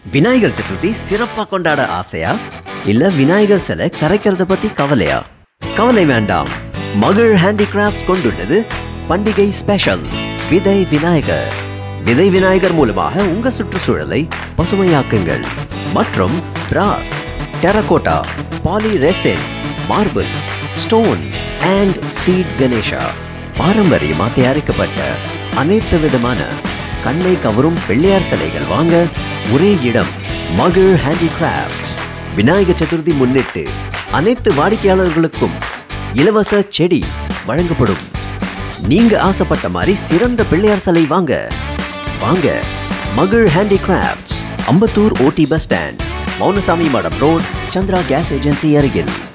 விநாயகர் சதுர்த்தி சிறப்பா கொண்டாட ஆசையா இல்ல விநாயகர் சிலை கரைக்கிறத பத்தி கவலையா கவலை வேண்டாம் மகிழ் ஹேண்டிகிராஃப்ட்ஸ் கொண்டுள்ளது பண்டிகை ஸ்பெஷல் விதை விநாயகர் விதை விநாயகர் மூலமாக உங்க சுற்றுச்சூழலை பசுமையாக்குங்கள் மற்றும் brass terracotta poly resin marble stone and seed Ganesha பாரம்பரியமா தயாரிக்கப்பட்ட அனைத்து விதமான கண்ணை கவரும் பிள்ளையார் சிலைகள் வாங்க ஒரே இடம் மகிழ் ஹேண்டிகிராஃப்ட் விநாயகர் சதுர்த்தி முன்னிட்டு அனைத்து வாடிக்கையாளர்களுக்கும் இலவச செடி வழங்கப்படும் நீங்க ஆசைப்பட்ட மாதிரி சிறந்த பிள்ளையார் சிலை வாங்க வாங்க மகிழ் ஹேண்டிகிராஃப்ட்ஸ் அம்பத்தூர் ஓடி பஸ் ஸ்டாண்ட் மௌனசாமி மடம் ரோட் சந்திரா கேஸ் ஏஜென்சி அருகில்